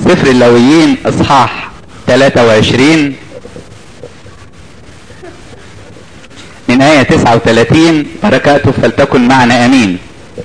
سفر اللويين اصحاح 23 من آية 39 بركاته فلتكن معنا أمين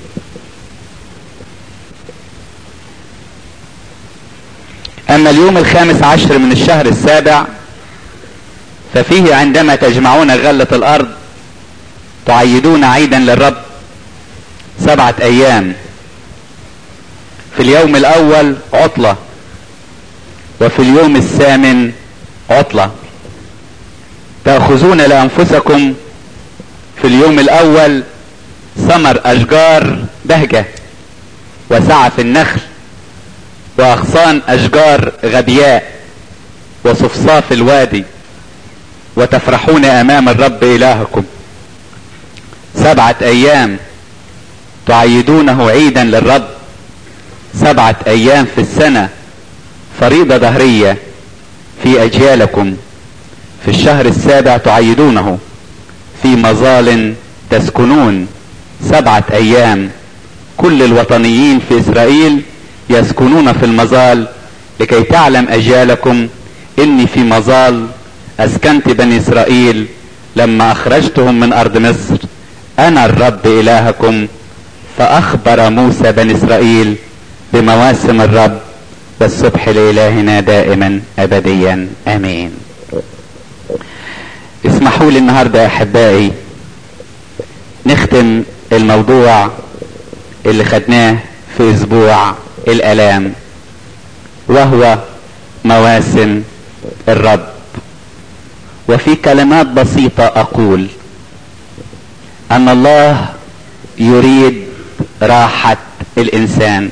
أما اليوم الخامس عشر من الشهر السابع ففيه عندما تجمعون غلة الأرض تعيدون عيدا للرب سبعة أيام في اليوم الأول عطلة وفي اليوم الثامن عطلة تأخذون لأنفسكم في اليوم الأول ثمر أشجار بهجة وسعف النخل وأغصان أشجار غبياء وصفصاف الوادي وتفرحون أمام الرب إلهكم سبعة أيام تعيدونه عيدا للرب سبعة أيام في السنة فريضة ظهرية في أجيالكم في الشهر السابع تعيدونه في مظال تسكنون سبعة أيام كل الوطنيين في إسرائيل يسكنون في المظال لكي تعلم أجيالكم إني في مظال أسكنت بني إسرائيل لما أخرجتهم من أرض مصر أنا الرب إلهكم فأخبر موسى بني إسرائيل بمواسم الرب والسبح لإلهنا دائما أبديا آمين اسمحوا لي النهاردة يا أحبائي نختم الموضوع اللي خدناه في أسبوع الآلام وهو مواسم الرب وفي كلمات بسيطة أقول أن الله يريد راحة الإنسان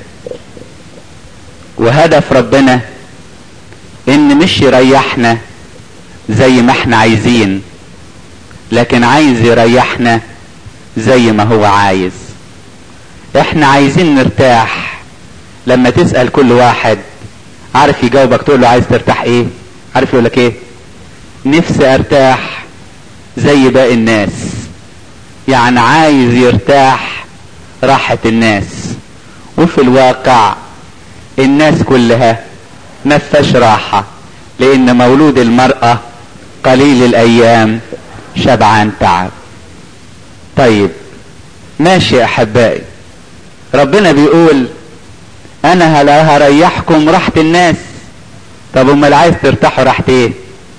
وهدف ربنا إن مش يريحنا زي ما احنا عايزين لكن عايز يريحنا زي ما هو عايز احنا عايزين نرتاح لما تسأل كل واحد عارف يجاوبك تقول له عايز ترتاح ايه عارف يقول لك ايه نفسي ارتاح زي باقي الناس يعني عايز يرتاح راحة الناس وفي الواقع الناس كلها ما فيهاش راحة لان مولود المرأة قليل الايام شبعان تعب طيب ماشي يا احبائي ربنا بيقول انا هلا هريحكم راحة الناس طب امال عايز ترتاحوا راحة ايه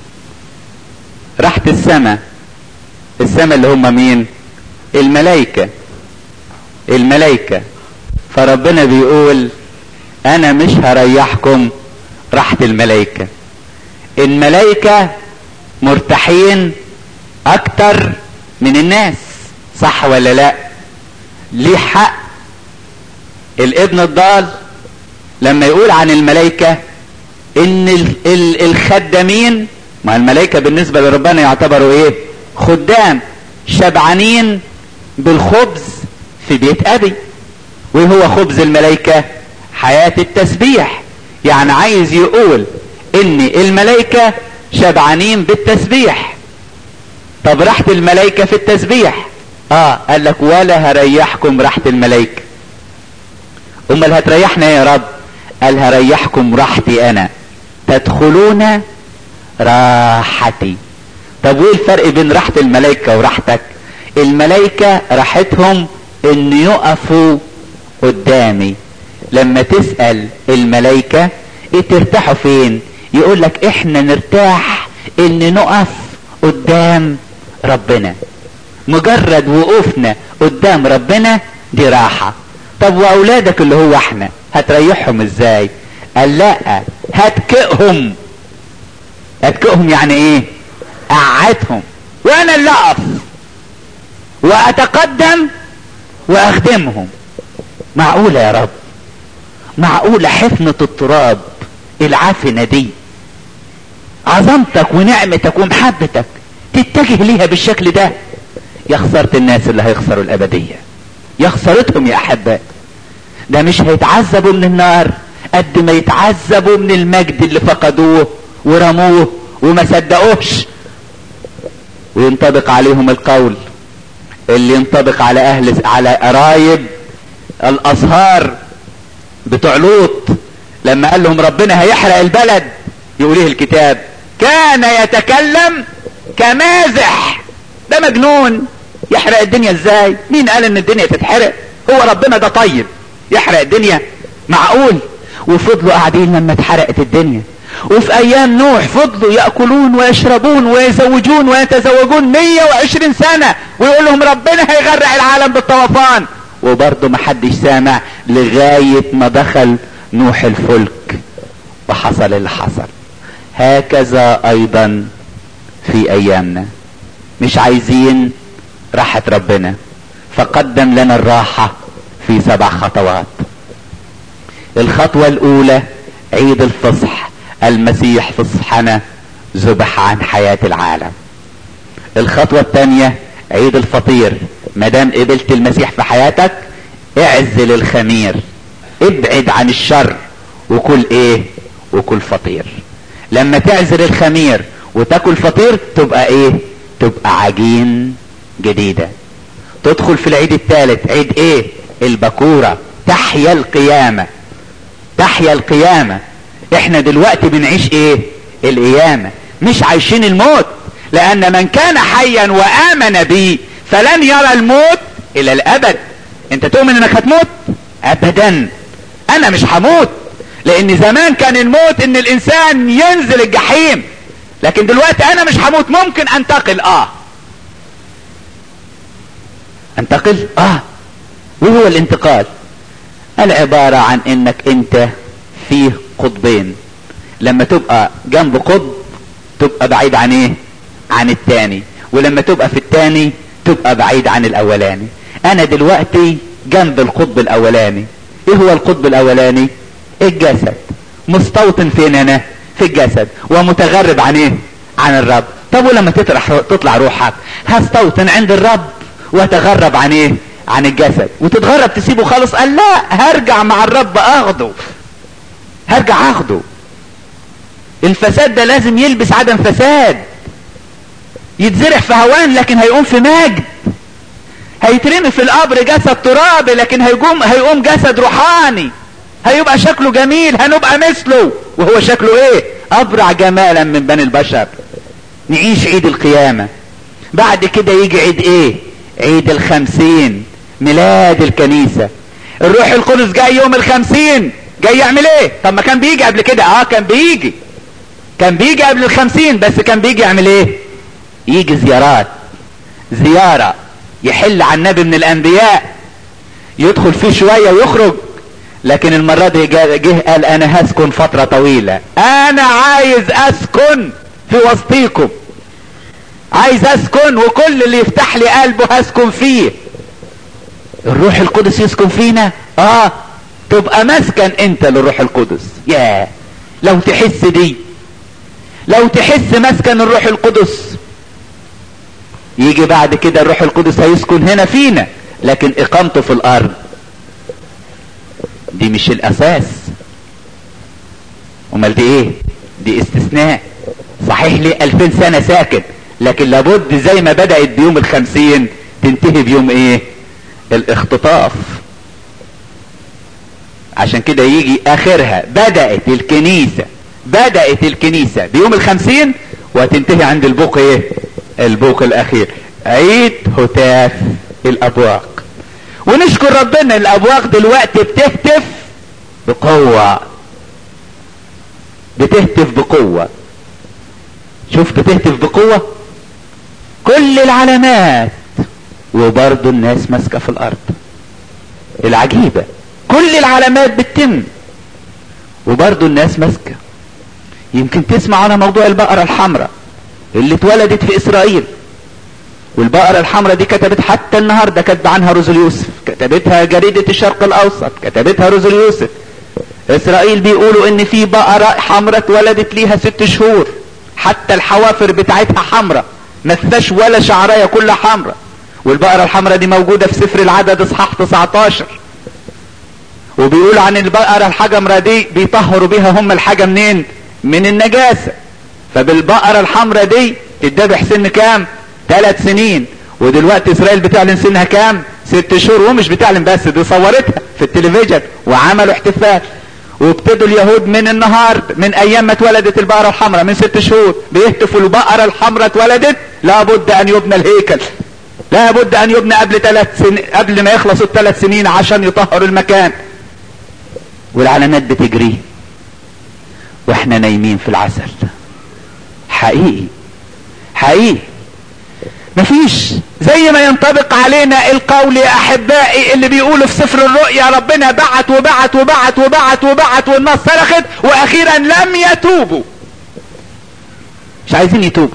راحة السماء السماء اللي هم مين الملائكة الملائكة فربنا بيقول انا مش هريحكم راحة الملائكة الملائكة مرتاحين اكتر من الناس صح ولا لا ليه حق الابن الضال لما يقول عن الملائكة ان ال ال الخدامين ما الملائكة بالنسبة لربنا يعتبروا ايه خدام شبعانين بالخبز في بيت ابي وايه هو خبز الملائكة حياة التسبيح يعني عايز يقول ان الملائكة شبعانين بالتسبيح طب راحة الملائكة في التسبيح اه قال لك ولا هريحكم راحة الملائكة امال هتريحنا يا رب قال هريحكم راحتي انا تدخلون راحتي طب وايه الفرق بين راحة الملائكة وراحتك الملائكة راحتهم ان يقفوا قدامي لما تسأل الملائكة ايه ترتاحوا فين يقول لك احنا نرتاح ان نقف قدام ربنا مجرد وقوفنا قدام ربنا دي راحة طب واولادك اللي هو احنا هتريحهم ازاي قال لا هتكئهم هتكئهم يعني ايه قعدهم وانا اللي اقف واتقدم واخدمهم معقولة يا رب معقولة حفنة التراب العافنة دي عظمتك ونعمتك ومحبتك تتجه ليها بالشكل ده يا خسارة الناس اللي هيخسروا الأبدية يا خسارتهم يا أحباء ده مش هيتعذبوا من النار قد ما يتعذبوا من المجد اللي فقدوه ورموه وما صدقوش وينطبق عليهم القول اللي ينطبق على أهل على قرايب الأصهار بتوع لوط لما قال لهم ربنا هيحرق البلد يقول ايه الكتاب كان يتكلم كمازح ده مجنون يحرق الدنيا ازاي مين قال ان الدنيا تتحرق هو ربنا ده طيب يحرق الدنيا معقول وفضلوا قاعدين لما اتحرقت الدنيا وفي ايام نوح فضلوا يأكلون ويشربون ويزوجون ويتزوجون 120 سنة ويقول لهم ربنا هيغرق العالم بالطوفان وبرضه محدش سامع لغاية ما دخل نوح الفلك وحصل اللي حصل هكذا ايضا في ايامنا مش عايزين راحة ربنا فقدم لنا الراحة في سبع خطوات الخطوة الاولى عيد الفصح المسيح فصحنا ذبح عن حياة العالم الخطوة الثانية عيد الفطير مدام قبلت المسيح في حياتك اعزل الخمير ابعد عن الشر وكل ايه وكل فطير لما تعزل الخمير وتاكل فطير تبقى ايه تبقى عجين جديدة تدخل في العيد الثالث عيد ايه البكورة تحيا القيامة تحيا القيامة احنا دلوقتي بنعيش ايه القيامة مش عايشين الموت لان من كان حيا وامن بي فلن يرى الموت الى الابد انت تؤمن انك هتموت ابدا انا مش هموت لان زمان كان الموت ان الانسان ينزل الجحيم لكن دلوقتي انا مش هموت ممكن انتقل اه انتقل اه وهو الانتقال العبارة عن انك انت فيه قطبين لما تبقى جنب قطب تبقى بعيد عن ايه عن التاني ولما تبقى في التاني تبقى بعيد عن الاولاني انا دلوقتي جنب القطب الاولاني ايه هو القطب الاولاني الجسد مستوطن فين انا في الجسد ومتغرب عن ايه عن الرب طب ولما تطلع تطلع روحك هستوطن عند الرب واتغرب عن ايه عن الجسد وتتغرب تسيبه خالص قال لا هرجع مع الرب اخده هرجع اخده الفساد ده لازم يلبس عدم فساد يتزرع في هوان لكن هيقوم في مجد هيترمي في القبر جسد ترابي لكن هيقوم هيقوم جسد روحاني هيبقى شكله جميل هنبقى مثله وهو شكله ايه ابرع جمالا من بني البشر نعيش عيد القيامة بعد كده يجي عيد ايه عيد الخمسين ميلاد الكنيسة الروح القدس جاي يوم الخمسين جاي يعمل ايه طب ما كان بيجي قبل كده اه كان بيجي كان بيجي قبل الخمسين بس كان بيجي يعمل ايه يجي زيارات زيارة يحل على النبي من الانبياء يدخل فيه شوية ويخرج لكن المرة دي جه قال انا هسكن فترة طويلة انا عايز اسكن في وسطيكم عايز اسكن وكل اللي يفتح لي قلبه هسكن فيه الروح القدس يسكن فينا اه تبقى مسكن انت للروح القدس يا لو تحس دي لو تحس مسكن الروح القدس يجي بعد كده الروح القدس هيسكن هنا فينا لكن اقامته في الارض دي مش الاساس امال دي ايه دي استثناء صحيح لي الفين سنة ساكن لكن لابد زي ما بدأت بيوم الخمسين تنتهي بيوم ايه الاختطاف عشان كده يجي اخرها بدأت الكنيسة بدأت الكنيسة بيوم الخمسين وتنتهي عند البوق ايه البوق الاخير عيد هتاف الابواق ونشكر ربنا الابواق دلوقتي بتهتف بقوة بتهتف بقوة شوف بتهتف بقوة كل العلامات وبرضه الناس ماسكة في الارض العجيبة كل العلامات بتتم وبرضه الناس ماسكة يمكن تسمع عن موضوع البقرة الحمراء اللي اتولدت في اسرائيل والبقرة الحمراء دي كتبت حتى النهاردة كتب عنها روزل يوسف كتبتها جريدة الشرق الاوسط كتبتها روزل يوسف اسرائيل بيقولوا ان في بقرة حمراء اتولدت ليها ست شهور حتى الحوافر بتاعتها حمراء ما فيهاش ولا شعرايه كلها حمراء والبقرة الحمراء دي موجودة في سفر العدد اصحاح 19 وبيقول عن البقرة الحجمرة دي بيطهروا بيها هم الحاجة منين من النجاسة فبالبقرة الحمراء دي تتذبح سن كام ثلاث سنين ودلوقتي اسرائيل بتعلن سنها كام ست شهور ومش بتعلن بس دي صورتها في التلفزيون وعملوا احتفال وابتدوا اليهود من النهار من ايام ما اتولدت البقرة الحمراء من ست شهور بيهتفوا البقرة الحمراء اتولدت لابد ان يبنى الهيكل لابد ان يبنى قبل ثلاث سن... قبل ما يخلصوا الثلاث سنين عشان يطهروا المكان والعلامات بتجري واحنا نايمين في العسل حقيقي حقيقي مفيش زي ما ينطبق علينا القول يا احبائي اللي بيقولوا في سفر الرؤيا ربنا بعت وبعت وبعت وبعت وبعت والناس صرخت واخيرا لم يتوبوا مش عايزين يتوبوا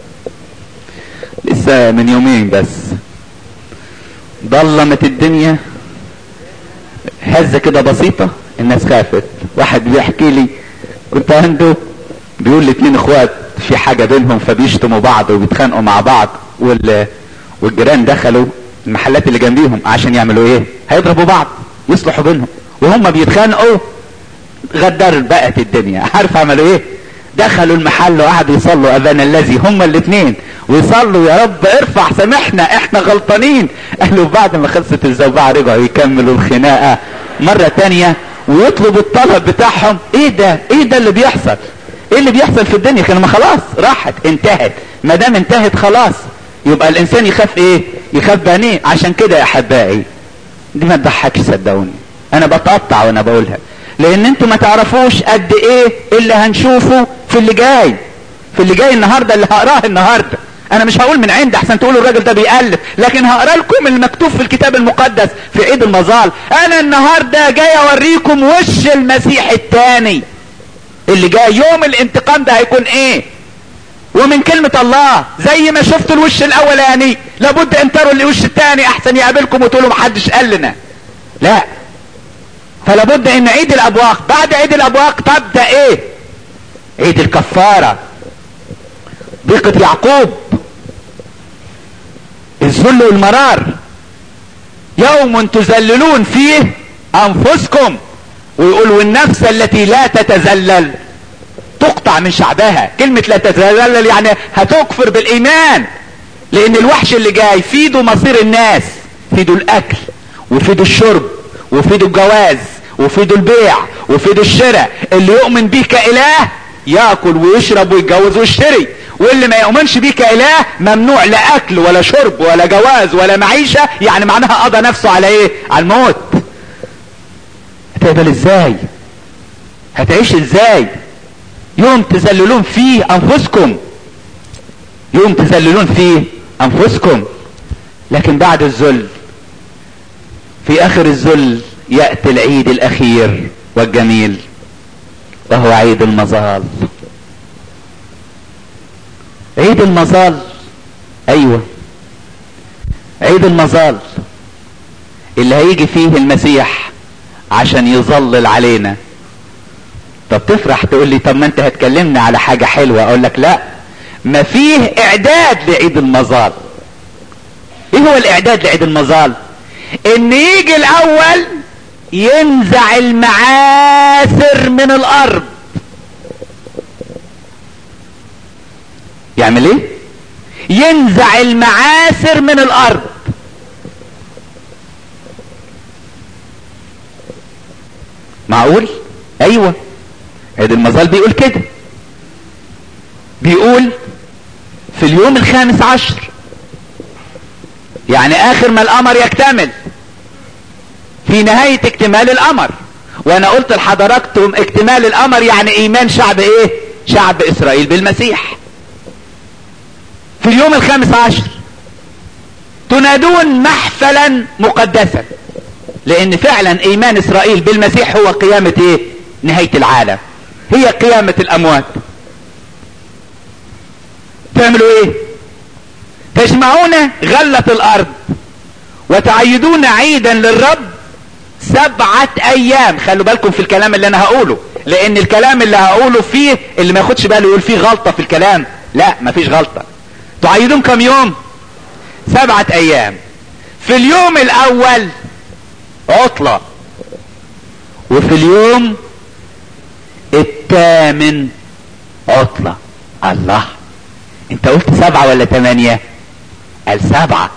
لسه من يومين بس ضلمت الدنيا هزة كده بسيطة الناس خافت واحد بيحكي لي كنت عنده بيقول لي اتنين اخوات في حاجة بينهم فبيشتموا بعض وبيتخانقوا مع بعض وال... والجيران دخلوا المحلات اللي جنبيهم عشان يعملوا ايه هيضربوا بعض يصلحوا بينهم وهم بيتخانقوا غدر بقت الدنيا عارف عملوا ايه دخلوا المحل وقعدوا يصلوا ابانا الذي هم الاثنين ويصلوا يا رب ارفع سامحنا احنا غلطانين قالوا بعد ما خلصت الزوبعة رجعوا يكملوا الخناقة مرة تانية ويطلبوا الطلب بتاعهم ايه ده ايه ده اللي بيحصل ايه اللي بيحصل في الدنيا كانوا ما خلاص راحت انتهت ما دام انتهت خلاص يبقى الانسان يخاف ايه يخاف بانيه عشان كده يا احبائي دي ما تضحكش صدقوني انا بتقطع وانا بقولها لان انتوا ما تعرفوش قد ايه اللي هنشوفه في اللي جاي في اللي جاي النهارده اللي هقراه النهارده انا مش هقول من عندي احسن تقولوا الراجل ده بيألف لكن هقرا لكم المكتوب في الكتاب المقدس في عيد المظال انا النهارده جاي اوريكم وش المسيح الثاني اللي جاي يوم الانتقام ده هيكون ايه ومن كلمة الله زي ما شفتوا الوش الاولاني لابد ان تروا الوش الثاني احسن يقابلكم وتقولوا محدش قال لنا لا فلابد ان عيد الابواق بعد عيد الابواق تبدا ايه عيد الكفارة ضيقة يعقوب الذل والمرار يوم تذللون فيه انفسكم ويقول والنفس التي لا تتذلل تقطع من شعبها كلمة لا تتذلل يعني هتكفر بالايمان لان الوحش اللي جاي فيده مصير الناس فيده الاكل وفيده الشرب وفيده الجواز وفيده البيع وفيده الشراء اللي يؤمن بيه كاله ياكل ويشرب ويتجوز ويشتري واللي ما يؤمنش بيه كاله ممنوع لا اكل ولا شرب ولا جواز ولا معيشة يعني معناها قضى نفسه على ايه على الموت هتقبل ازاي هتعيش ازاي يوم تذللون فيه انفسكم يوم تذللون فيه انفسكم لكن بعد الذل في اخر الذل يأتي العيد الاخير والجميل وهو عيد المظال عيد المظال ايوه عيد المظال اللي هيجي فيه المسيح عشان يظلل علينا طب تفرح تقول لي طب ما انت هتكلمنا على حاجة حلوة اقول لك لا ما فيه اعداد لعيد المظال ايه هو الاعداد لعيد المظال ان يجي الاول ينزع المعاثر من الارض يعمل ايه ينزع المعاثر من الارض معقول ايوه عيد المظال بيقول كده بيقول في اليوم الخامس عشر يعني اخر ما القمر يكتمل في نهاية اكتمال القمر وانا قلت لحضراتكم اكتمال القمر يعني ايمان شعب ايه شعب اسرائيل بالمسيح في اليوم الخامس عشر تنادون محفلا مقدسا لان فعلا ايمان اسرائيل بالمسيح هو قيامة ايه نهاية العالم هي قيامة الاموات تعملوا ايه تجمعون غلة الارض وتعيدون عيدا للرب سبعة ايام خلوا بالكم في الكلام اللي انا هقوله لان الكلام اللي هقوله فيه اللي ما ياخدش باله يقول فيه غلطة في الكلام لا مفيش غلطة تعيدون كم يوم سبعة ايام في اليوم الاول عطلة وفي اليوم الثامن عطلة الله انت قلت سبعة ولا ثمانية قال سبعة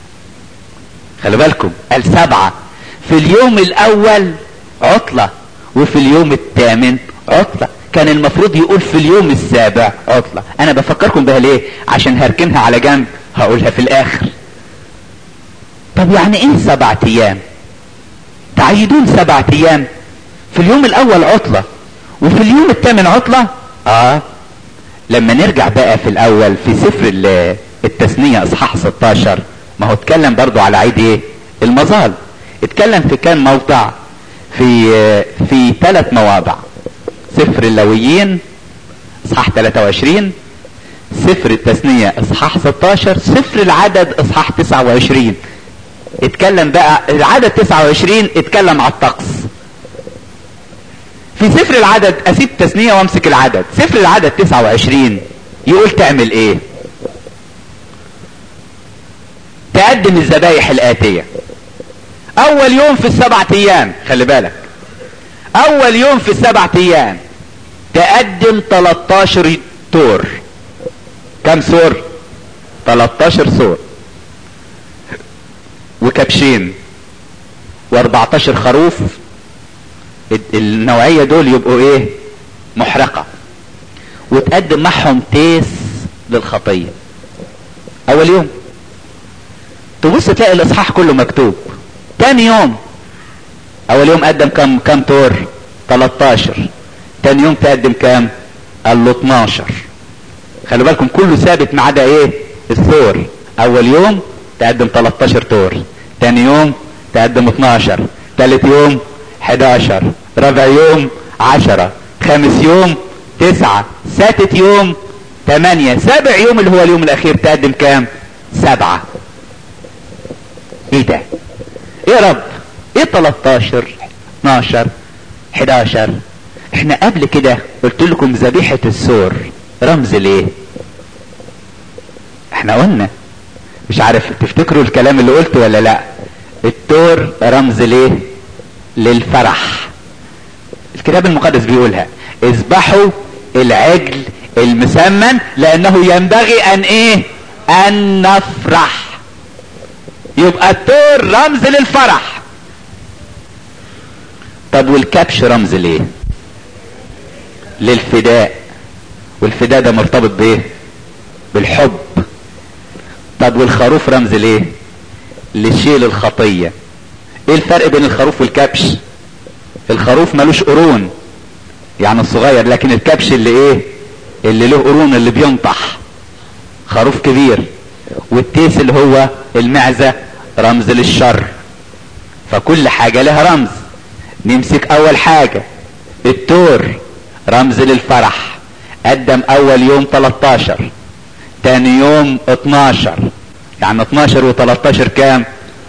خلوا بالكم قال سبعة في اليوم الاول عطلة وفي اليوم الثامن عطلة كان المفروض يقول في اليوم السابع عطلة انا بفكركم بها ليه عشان هركنها على جنب هقولها في الاخر طب يعني ايه سبعة ايام تعيدون سبعة ايام في اليوم الاول عطلة وفي اليوم الثامن عطلة اه لما نرجع بقى في الاول في سفر التثنية اصحاح 16 ما هو اتكلم برضو على عيد ايه المظال اتكلم في كام موضع في في ثلاث مواضع سفر اللويين اصحاح 23 سفر التثنية اصحاح 16 سفر العدد اصحاح 29 اتكلم بقى العدد 29 اتكلم على الطقس في سفر العدد اسيب التثنية وامسك العدد سفر العدد 29 يقول تعمل ايه تقدم الذبايح الاتية اول يوم في السبعة ايام خلي بالك اول يوم في السبعة ايام تقدم 13 تور كم سور 13 سور وكبشين و14 خروف النوعية دول يبقوا ايه محرقة وتقدم معهم تيس للخطية اول يوم تبص تلاقي الاصحاح كله مكتوب تاني يوم اول يوم قدم كم كم تور 13 تاني يوم تقدم كام قال له 12 خلوا بالكم كله ثابت ما عدا ايه الثور اول يوم تقدم 13 تور تاني يوم تقدم 12 تالت يوم 11 رابع يوم 10 خامس يوم 9 سادس يوم 8 سابع يوم اللي هو اليوم الاخير تقدم كام سبعة ايه ده ايه يا رب ايه 13 12 11 احنا قبل كده قلت لكم ذبيحة السور رمز ليه احنا قلنا مش عارف تفتكروا الكلام اللي قلته ولا لا التور رمز ليه للفرح الكتاب المقدس بيقولها اذبحوا العجل المسمن لانه ينبغي ان ايه ان نفرح يبقى التور رمز للفرح طب والكبش رمز ليه للفداء والفداء ده مرتبط بايه بالحب طب والخروف رمز ليه لشيل الخطية ايه الفرق بين الخروف والكبش الخروف ملوش قرون يعني الصغير لكن الكبش اللي ايه اللي له قرون اللي بينطح خروف كبير والتيس اللي هو المعزة رمز للشر فكل حاجة لها رمز نمسك اول حاجة التور رمز للفرح قدم اول يوم 13 تاني يوم 12 يعني 12 و13 كام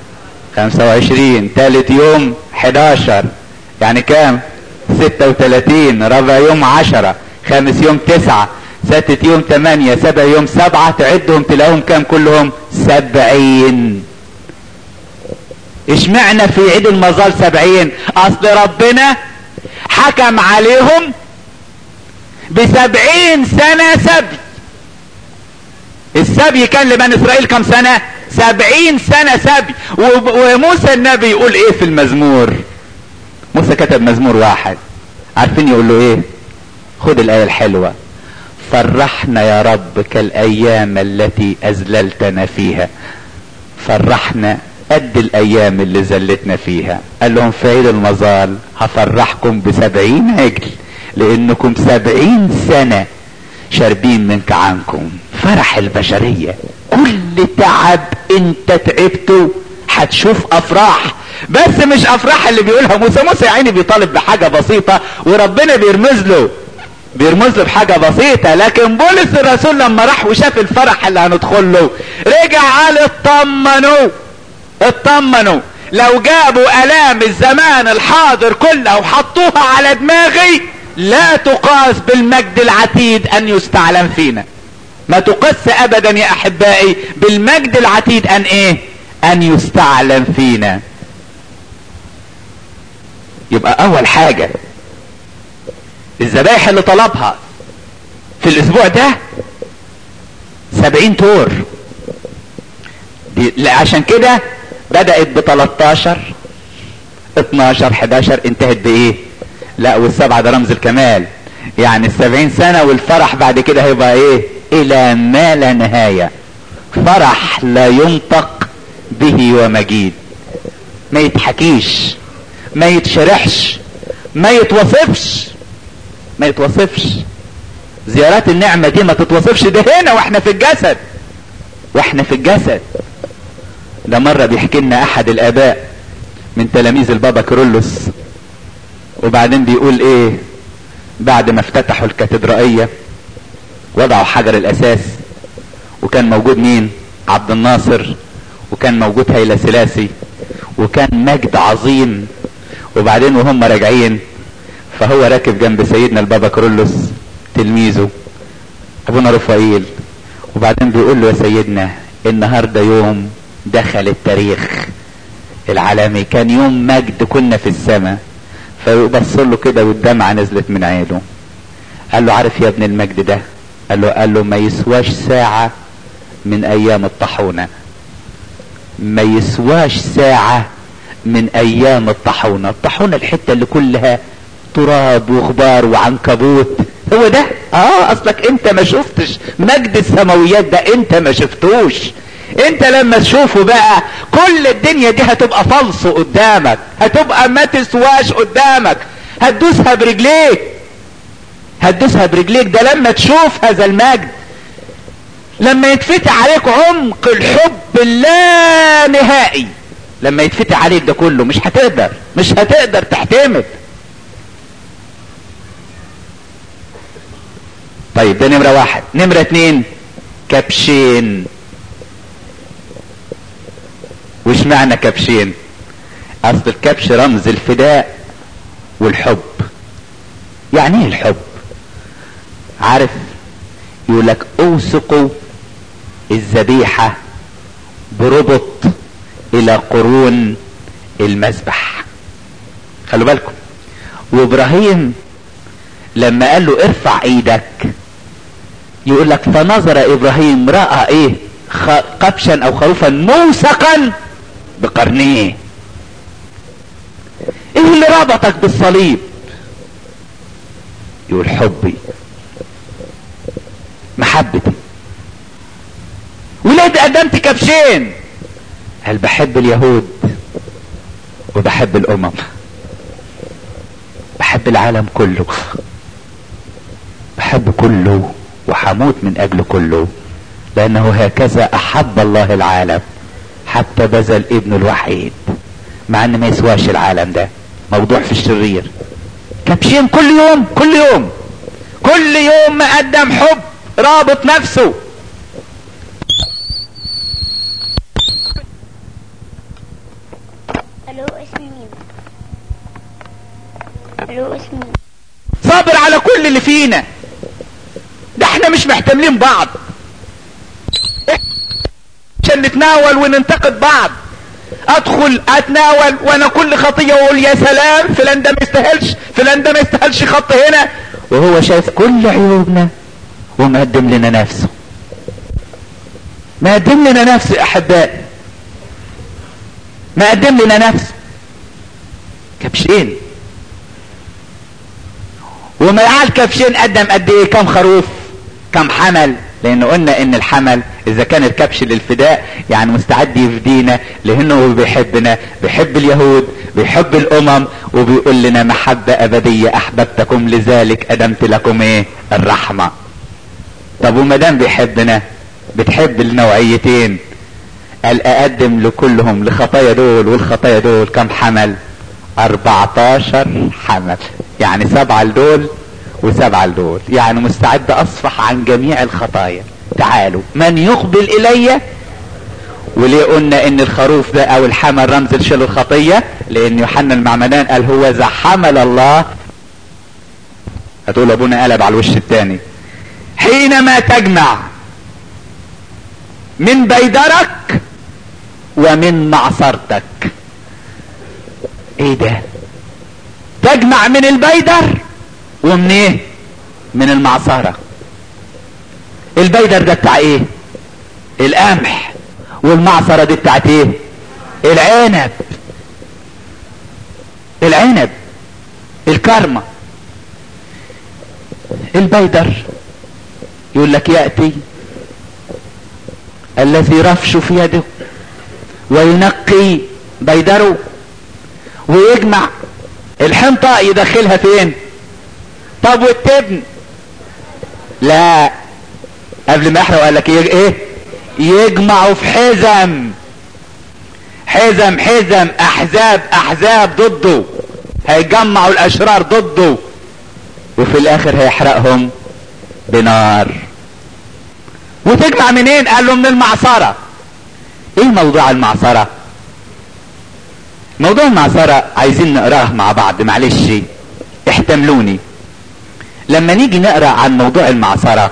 25 تالت يوم 11 يعني كام 36 رابع يوم 10 خامس يوم 9 سادس يوم 8 سبع يوم 7 تعدهم تلاقيهم كام كلهم 70 اشمعنى في عيد المظال 70 اصل ربنا حكم عليهم بسبعين سنة سبي السبي كان لبني اسرائيل كم سنة سبعين سنة سبي وموسى النبي يقول ايه في المزمور موسى كتب مزمور واحد عارفين يقول له ايه خد الايه الحلوة فرحنا يا رب كالايام التي اذللتنا فيها فرحنا قد الايام اللي ذلتنا فيها قال لهم في عيد المظال هفرحكم بسبعين عجل لانكم سبعين سنة شاربين من كعانكم فرح البشرية كل تعب انت تعبته هتشوف افراح بس مش افراح اللي بيقولها موسى موسى يا عيني بيطالب بحاجة بسيطة وربنا بيرمز له بيرمز له بحاجة بسيطة لكن بولس الرسول لما راح وشاف الفرح اللي هندخل له رجع قال اطمنوا اطمنوا لو جابوا الام الزمان الحاضر كله وحطوها على دماغي لا تقاس بالمجد العتيد ان يستعلم فينا ما تقاس ابدا يا احبائي بالمجد العتيد ان ايه ان يستعلم فينا يبقى اول حاجة الذبائح اللي طلبها في الاسبوع ده سبعين تور دي عشان كده بدأت ب 13 12 11 انتهت بايه لا والسبعة ده رمز الكمال يعني السبعين سنة والفرح بعد كده هيبقى ايه الى ما لا نهاية فرح لا ينطق به ومجيد ما يتحكيش ما يتشرحش ما يتوصفش ما يتوصفش زيارات النعمة دي ما تتوصفش ده هنا واحنا في الجسد واحنا في الجسد ده مرة بيحكي لنا احد الاباء من تلاميذ البابا كيرلس وبعدين بيقول ايه بعد ما افتتحوا الكاتدرائية وضعوا حجر الاساس وكان موجود مين عبد الناصر وكان موجود هيلا سلاسي وكان مجد عظيم وبعدين وهم راجعين فهو راكب جنب سيدنا البابا كرولوس تلميذه ابونا رفائيل وبعدين بيقول له يا سيدنا النهارده يوم دخل التاريخ العالمي كان يوم مجد كنا في السماء فبص له كده والدمعة نزلت من عينه قال له عارف يا ابن المجد ده قال له قال له ما يسواش ساعة من ايام الطاحونة ما يسواش ساعة من ايام الطاحونة الطاحونة الحتة اللي كلها تراب وغبار وعنكبوت هو ده اه اصلك انت ما شفتش مجد السماويات ده انت ما شفتوش انت لما تشوفه بقى كل الدنيا دي هتبقى فلص قدامك هتبقى ما تسواش قدامك هتدوسها برجليك هتدوسها برجليك ده لما تشوف هذا المجد لما يتفتح عليك عمق الحب اللا نهائي لما يتفتح عليك ده كله مش هتقدر مش هتقدر تحتمل طيب ده نمرة واحد نمرة اتنين كبشين وش معنى كبشين اصل الكبش رمز الفداء والحب يعني ايه الحب عارف يقول لك اوثقوا الذبيحة بربط الى قرون المذبح خلوا بالكم وابراهيم لما قال له ارفع ايدك يقول لك فنظر ابراهيم راى ايه قبشا او خروفا موثقا بقرنيه ايه اللي ربطك بالصليب يقول حبي محبتي وليه قدمت كبشين قال بحب اليهود وبحب الامم بحب العالم كله بحب كله وحموت من اجل كله لانه هكذا احب الله العالم حتى بذل ابنه الوحيد مع ان ما يسواش العالم ده موضوع في الشرير كبشين كل يوم كل يوم كل يوم مقدم حب رابط نفسه الو اسمي مين الو اسمي مين صابر على كل اللي فينا ده احنا مش محتملين بعض عشان نتناول وننتقد بعض ادخل اتناول وانا كل خطيه واقول يا سلام فلان ده ما يستاهلش فلان ده ما يستاهلش خط هنا وهو شايف كل عيوبنا ومقدم لنا نفسه مقدم لنا نفسه احبائي مقدم لنا نفسه كبشين ومعاه الكبشين قدم قد ايه كم خروف كم حمل لان قلنا ان الحمل اذا كان الكبش للفداء يعني مستعد يفدينا لانه بيحبنا بيحب اليهود بيحب الامم وبيقول لنا محبة ابدية احببتكم لذلك ادمت لكم ايه الرحمة طب وما دام بيحبنا بتحب النوعيتين قال اقدم لكلهم لخطايا دول والخطايا دول كم حمل 14 حمل يعني سبعة لدول وسبعة لدول يعني مستعد اصفح عن جميع الخطايا تعالوا من يقبل الي وليه قلنا ان الخروف ده او الحمل رمز لشيل الخطية لان يوحنا المعمدان قال هو ذا حمل الله هتقول ابونا قلب على الوش التاني حينما تجمع من بيدرك ومن معصرتك ايه ده تجمع من البيدر ومن ايه من المعصرة البيدر ده بتاع ايه القمح والمعصرة دي بتاعت ايه العنب العنب الكارما البيدر يقول لك يأتي الذي رفش في يده وينقي بيدره ويجمع الحنطة يدخلها فين طب والتبن لا قبل ما يحرق قال لك ايه يجمعوا في حزم حزم حزم احزاب احزاب ضده هيجمعوا الاشرار ضده وفي الاخر هيحرقهم بنار وتجمع منين قال له من المعصرة ايه موضوع المعصرة موضوع المعصرة عايزين نقراه مع بعض معلش احتملوني لما نيجي نقرا عن موضوع المعصرة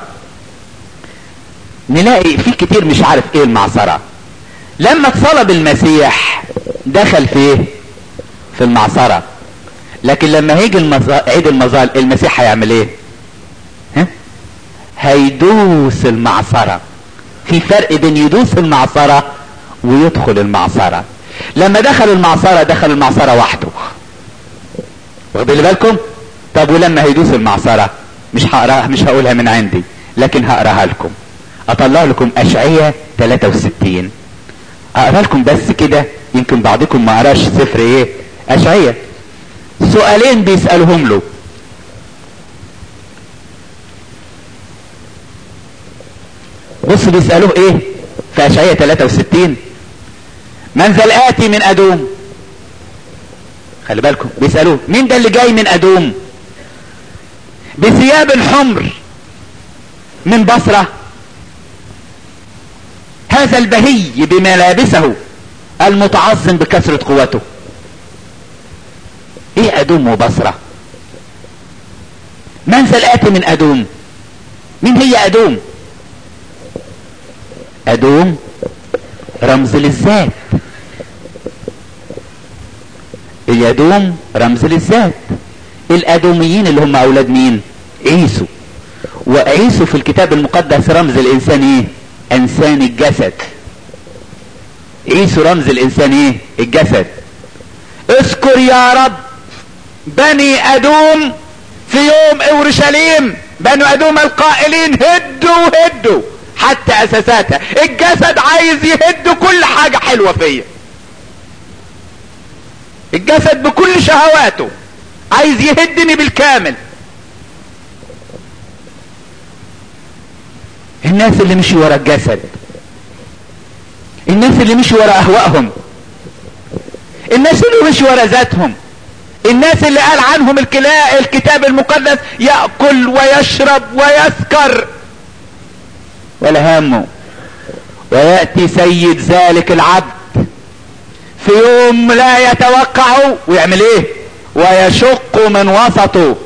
نلاقي في كتير مش عارف ايه المعصرة لما اتصلب المسيح دخل في ايه في المعصرة لكن لما هيجي المظا... عيد المظال المسيح هيعمل ايه ها؟ هيدوس المعصرة في فرق بين يدوس المعصرة ويدخل المعصرة لما دخل المعصرة دخل المعصرة وحده واخدين بالكم طب ولما هيدوس المعصرة مش هقراها مش هقولها من عندي لكن هقراها لكم اطلع لكم اشعية 63 اقرا لكم بس كده يمكن بعضكم ما قراش سفر ايه اشعية سؤالين بيسألهم له بص بيسألوه ايه في اشعية 63 من ذا الآتي من أدوم خلي بالكم بيسألوه مين ده اللي جاي من أدوم بثياب حمر من بصرة هذا البهي بملابسه المتعظم بكثرة قوته ايه أدوم وبصرة من ذا الآتي من أدوم مين هي أدوم أدوم رمز للذات اليدوم رمز للذات الادوميين اللي هم اولاد مين عيسو وعيسو في الكتاب المقدس رمز الانسان ايه انسان الجسد عيسو رمز الانسان ايه الجسد اذكر يا رب بني ادوم في يوم اورشليم بنو ادوم القائلين هدوا هدوا حتى اساساتها الجسد عايز يهد كل حاجة حلوة فيا الجسد بكل شهواته عايز يهدني بالكامل الناس اللي مشي ورا الجسد الناس اللي مشي ورا اهوائهم الناس اللي مشي ورا ذاتهم الناس اللي قال عنهم الكلا الكتاب المقدس يأكل ويشرب ويسكر ولا همه ويأتي سيد ذلك العبد في يوم لا يتوقع ويعمل ايه ويشق من وسطه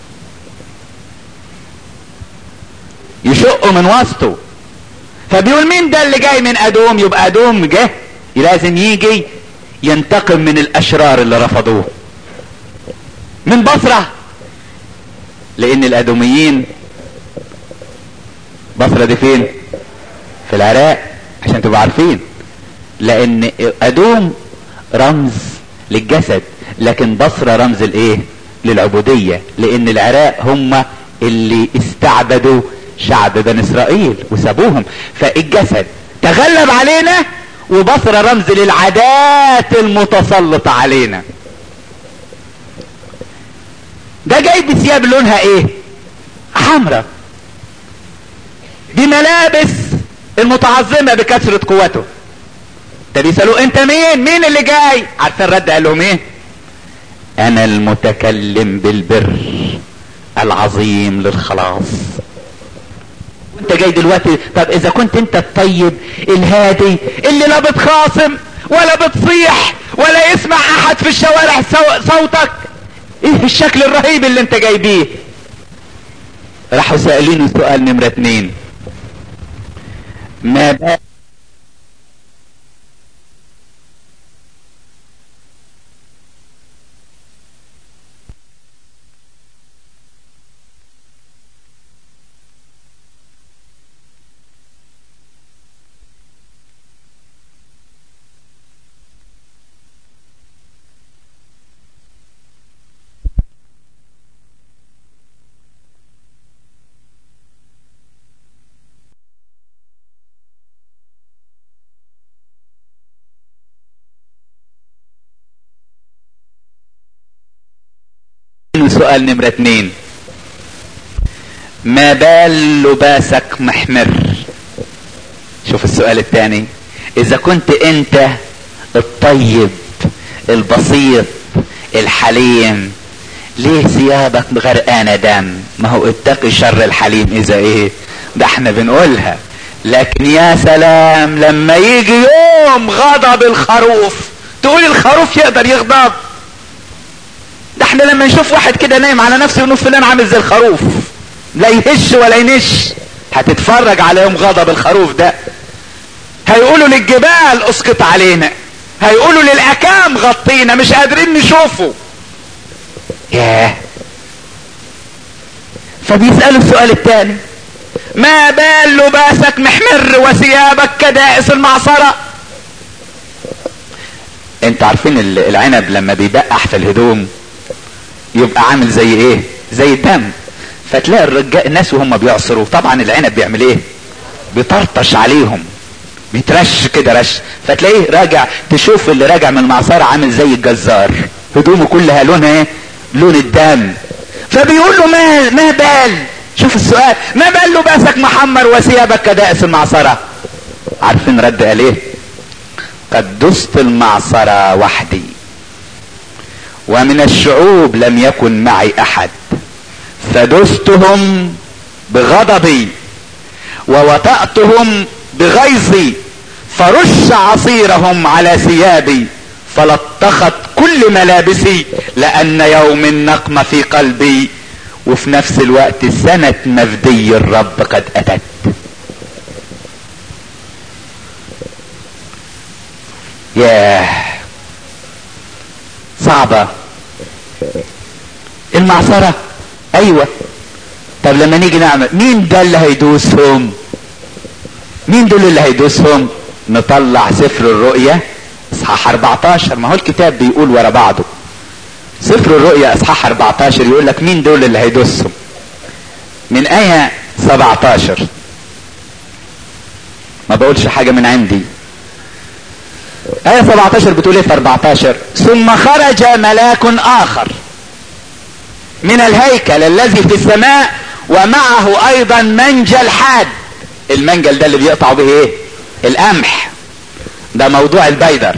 يشق من وسطه فبيقول مين ده اللي جاي من ادوم يبقى ادوم جه لازم يجي ينتقم من الاشرار اللي رفضوه من بصرة لان الادوميين بصرة دي فين في العراق عشان تبقوا عارفين لان ادوم رمز للجسد لكن بصرة رمز الايه للعبودية لان العراق هم اللي استعبدوا شعب بني اسرائيل وسابوهم فالجسد تغلب علينا وبصرة رمز للعادات المتسلطة علينا ده جاي بثياب لونها ايه حمراء بملابس المتعظمة بكثرة قوته ده بيسألوه انت مين مين اللي جاي عارفين رد قال لهم ايه انا المتكلم بالبر العظيم للخلاص وانت جاي دلوقتي طب اذا كنت انت الطيب الهادي اللي لا بتخاصم ولا بتصيح ولا يسمع احد في الشوارع صوتك ايه الشكل الرهيب اللي انت جاي بيه راحوا سألينه سؤال نمرة اتنين ما بال وسؤال نمرة اتنين ما بال لباسك محمر شوف السؤال الثاني اذا كنت انت الطيب البسيط الحليم ليه ثيابك غرقانه دم ما هو اتقي شر الحليم اذا ايه ده احنا بنقولها لكن يا سلام لما يجي يوم غضب الخروف تقول الخروف يقدر يغضب ده احنا لما نشوف واحد كده نايم على نفسه ونقول فلان عامل زي الخروف لا يهش ولا ينش هتتفرج على يوم غضب الخروف ده هيقولوا للجبال اسقط علينا هيقولوا للاكام غطينا مش قادرين نشوفه ياه فبيسألوا السؤال الثاني ما بال لباسك محمر وثيابك كدائس المعصرة انت عارفين العنب لما بيدقح في الهدوم يبقى عامل زي ايه زي الدم فتلاقي الرجال الناس وهم بيعصروا طبعا العنب بيعمل ايه بيطرطش عليهم بيترش كده رش فتلاقيه راجع تشوف اللي راجع من المعصرة عامل زي الجزار هدومه كلها لونها ايه لون الدم فبيقول له ما ما بال شوف السؤال ما بال لباسك محمر وثيابك كدائس المعصرة عارفين رد قال ايه قد دست المعصرة وحدي ومن الشعوب لم يكن معي احد فدستهم بغضبي ووطأتهم بغيظي فرش عصيرهم على ثيابي فلطخت كل ملابسي لان يوم النقمة في قلبي وفي نفس الوقت سنة مفدي الرب قد اتت ياه صعبة المعصرة ايوه طب لما نيجي نعمل مين ده اللي هيدوسهم مين دول اللي هيدوسهم نطلع سفر الرؤية اصحاح 14 ما هو الكتاب بيقول ورا بعضه سفر الرؤيا اصحاح 14 يقول لك مين دول اللي هيدوسهم من آية 17 ما بقولش حاجة من عندي آية 17 بتقول ايه في 14 ثم خرج ملاك آخر من الهيكل الذي في السماء ومعه أيضا منجل حاد المنجل ده اللي بيقطعوا به ايه القمح ده موضوع البيدر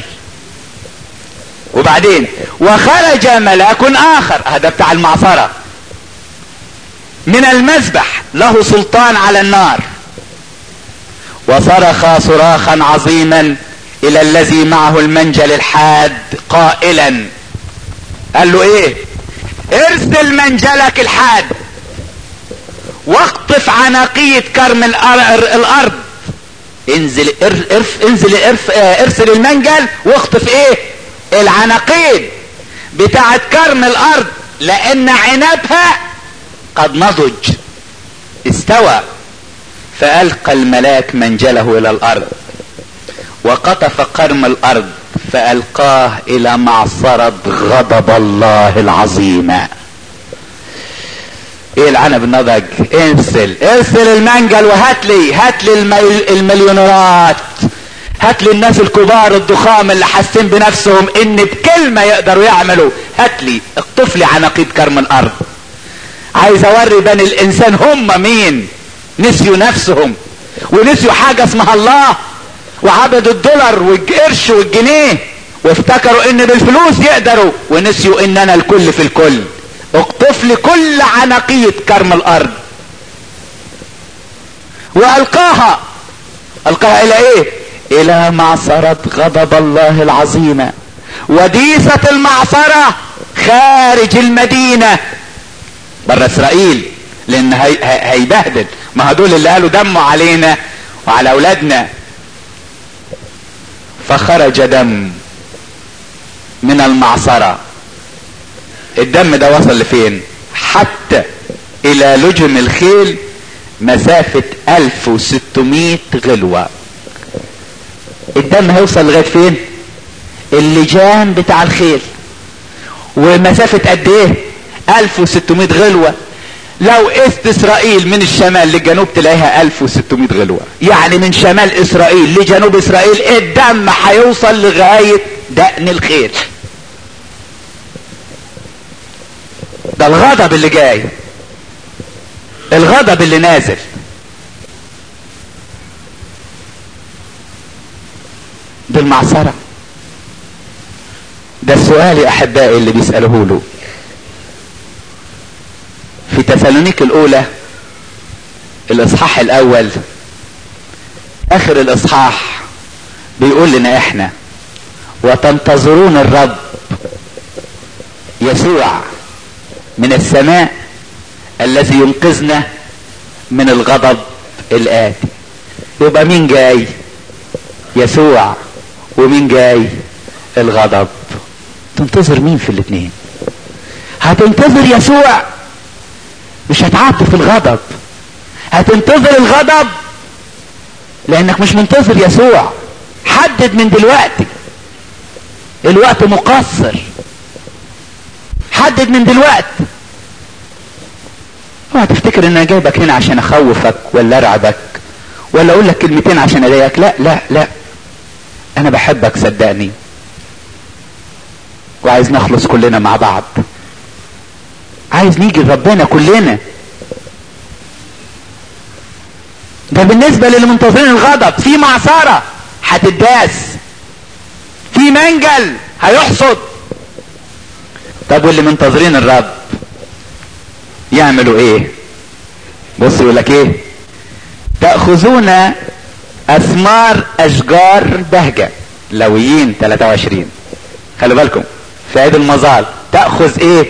وبعدين وخرج ملاك اخر هذا بتاع المعصرة من المذبح له سلطان على النار وصرخ صراخا عظيما الى الذي معه المنجل الحاد قائلا قال له ايه ارسل منجلك الحاد واقطف عناقية كرم الارض انزل ارف انزل ارف ارسل المنجل واخطف ايه العناقيد بتاعت كرم الارض لان عنبها قد نضج استوى فالقى الملاك منجله الى الارض وقطف كرم الارض فالقاه الى معصرة غضب الله العظيمة ايه العنب النضج ارسل ارسل المنجل وهات لي هات لي المي... المليونيرات هات لي الناس الكبار الضخام اللي حاسين بنفسهم ان بكلمة يقدروا يعملوا هات لي اقطف لي عناقيد كرم الارض عايز اوري بني الانسان هم مين نسيوا نفسهم ونسيوا حاجة اسمها الله وعبدوا الدولار والقرش والجنيه وافتكروا ان بالفلوس يقدروا ونسيوا ان انا الكل في الكل اقطف لي كل عناقية كرم الارض والقاها القاها الى ايه الى معصرة غضب الله العظيمة وديسة المعصرة خارج المدينة بره اسرائيل لان هي هيبهدل ما هدول اللي قالوا دموا علينا وعلى اولادنا فخرج دم من المعصرة الدم ده وصل لفين حتى الى لجم الخيل مسافة 1600 غلوة الدم هيوصل لغاية فين اللجام بتاع الخيل ومسافة قد ايه 1600 غلوة لو قست اسرائيل من الشمال للجنوب تلاقيها 1600 غلوة يعني من شمال اسرائيل لجنوب اسرائيل الدم هيوصل لغاية دقن الخيل ده الغضب اللي جاي الغضب اللي نازل دي المعصرة ده السؤال يا احبائي اللي بيسأله له في تسالونيك الاولى الاصحاح الاول اخر الاصحاح بيقول لنا احنا وتنتظرون الرب يسوع من السماء الذي ينقذنا من الغضب الآتي يبقى مين جاي يسوع ومين جاي الغضب تنتظر مين في الاثنين هتنتظر يسوع مش هتعدي في الغضب هتنتظر الغضب لانك مش منتظر يسوع حدد من دلوقتي الوقت مقصر حدد من دلوقتي اوعى تفتكر ان انا جايبك هنا عشان اخوفك ولا ارعبك ولا اقول لك كلمتين عشان اضايقك لا لا لا انا بحبك صدقني وعايز نخلص كلنا مع بعض عايز نيجي لربنا كلنا ده بالنسبة للي منتظرين الغضب في معصرة هتداس في منجل هيحصد طب واللي منتظرين الرب يعملوا ايه بص يقول لك ايه تأخذون اثمار اشجار بهجة لويين 23 خلوا بالكم في عيد المظال تأخذ ايه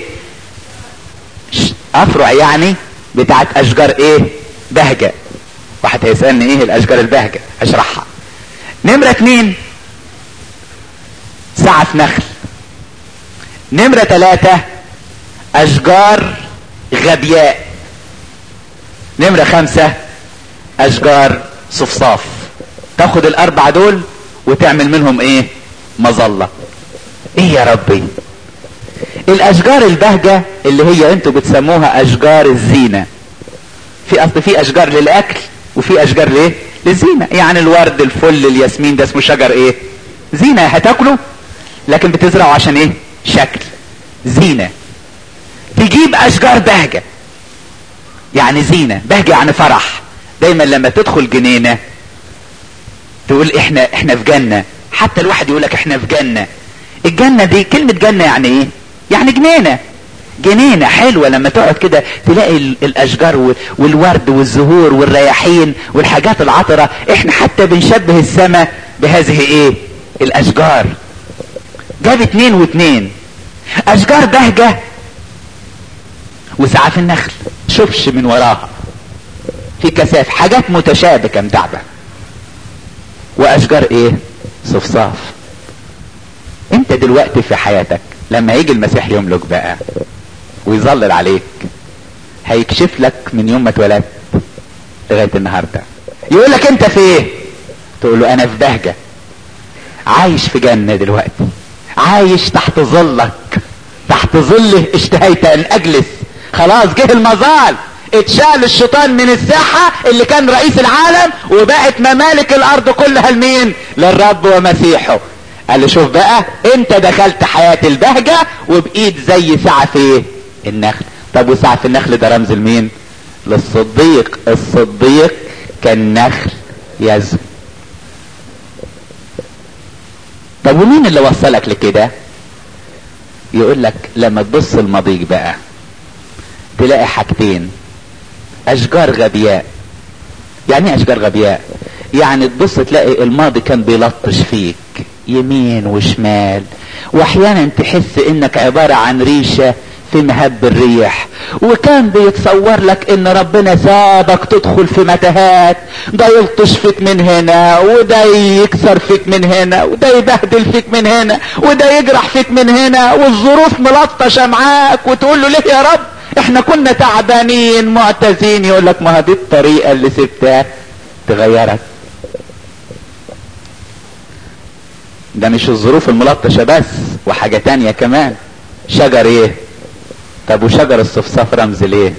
افرع يعني بتاعت اشجار ايه بهجة واحد هيسألني ايه الاشجار البهجة اشرحها نمرة اتنين سعف نخل نمرة ثلاثة اشجار غبياء نمرة خمسة اشجار صفصاف تاخد الاربع دول وتعمل منهم ايه مظلة ايه يا ربي الاشجار البهجة اللي هي انتوا بتسموها اشجار الزينة في اصل في اشجار للاكل وفي اشجار ليه للزينة يعني الورد الفل الياسمين ده اسمه شجر ايه زينة هتاكله لكن بتزرعه عشان ايه شكل زينة تجيب اشجار بهجة يعني زينة بهجة يعني فرح دايما لما تدخل جنينة تقول احنا احنا في جنة حتى الواحد يقول لك احنا في جنة الجنة دي كلمة جنة يعني ايه يعني جنينة جنينة حلوة لما تقعد كده تلاقي الاشجار والورد والزهور والرياحين والحاجات العطرة احنا حتى بنشبه السماء بهذه ايه الاشجار جاب اتنين واتنين اشجار بهجة وسعاف النخل شوفش من وراها في كثافة حاجات متشابكة مدعبة واشجار ايه صفصاف انت دلوقتي في حياتك لما يجي المسيح يملك بقى ويظلل عليك هيكشف لك من يوم ما اتولدت لغايه النهارده يقول لك انت في ايه تقول له انا في بهجه عايش في جنه دلوقتي عايش تحت ظلك تحت ظله اشتهيت ان اجلس خلاص جه المظال اتشال الشيطان من الساحة اللي كان رئيس العالم وبقت ممالك الارض كلها لمين للرب ومسيحه قال له شوف بقى انت دخلت حياة البهجة وبقيت زي سعف ايه النخل طب وسعف النخل ده رمز لمين للصديق الصديق كالنخل يزن طب ومين اللي وصلك لكده يقول لك لما تبص المضيق بقى تلاقي حاجتين اشجار غبياء يعني ايه اشجار غبياء يعني تبص تلاقي الماضي كان بيلطش فيك يمين وشمال واحيانا تحس انك عبارة عن ريشة في مهب الريح وكان بيتصور لك ان ربنا سابك تدخل في متاهات ده يلطش فيك من هنا وده يكسر فيك من هنا وده يبهدل فيك من هنا وده يجرح فيك من هنا والظروف ملطشة معاك وتقول له ليه يا رب احنا كنا تعبانين معتزين يقول لك ما دي الطريقة اللي سبتها تغيرك ده مش الظروف الملطشة بس وحاجة تانية كمان شجر ايه طب وشجر الصفصاف رمز ليه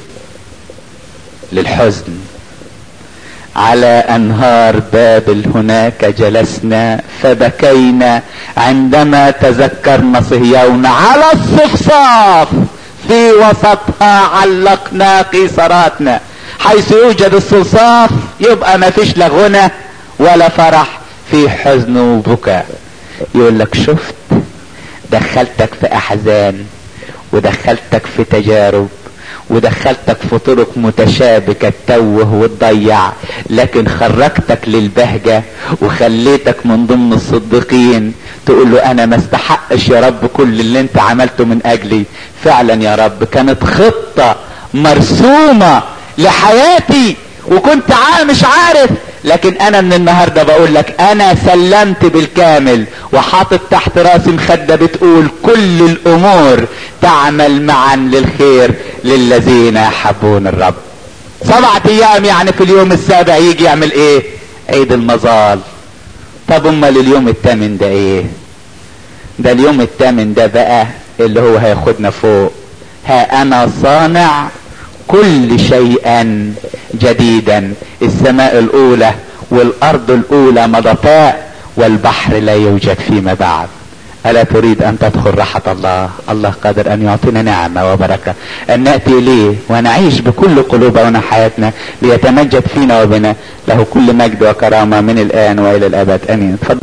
للحزن على انهار بابل هناك جلسنا فبكينا عندما تذكرنا صهيون على الصفصاف في وسطها علقنا قيصراتنا حيث يوجد الصلصاف يبقى ما فيش لا غنى ولا فرح في حزن وبكاء يقول لك شفت دخلتك في احزان ودخلتك في تجارب ودخلتك في طرق متشابكة تتوه وتضيع لكن خرجتك للبهجة وخليتك من ضمن الصديقين تقول له انا ما استحقش يا رب كل اللي انت عملته من اجلي فعلا يا رب كانت خطة مرسومة لحياتي وكنت مش عارف لكن انا من النهاردة بقول لك انا سلمت بالكامل وحاطط تحت راسي مخدة بتقول كل الامور تعمل معا للخير للذين يحبون الرب سبعة ايام يعني في اليوم السابع يجي يعمل ايه عيد المظال طب امال اليوم الثامن ده ايه ده اليوم الثامن ده بقى اللي هو هياخدنا فوق ها انا صانع كل شيئا جديدا السماء الاولى والارض الاولى مضتاء والبحر لا يوجد فيما بعد الا تريد ان تدخل راحة الله الله قادر ان يعطينا نعمة وبركة ان نأتي اليه ونعيش بكل قلوبنا حياتنا ليتمجد فينا وبنا له كل مجد وكرامة من الان والى الابد امين تفضل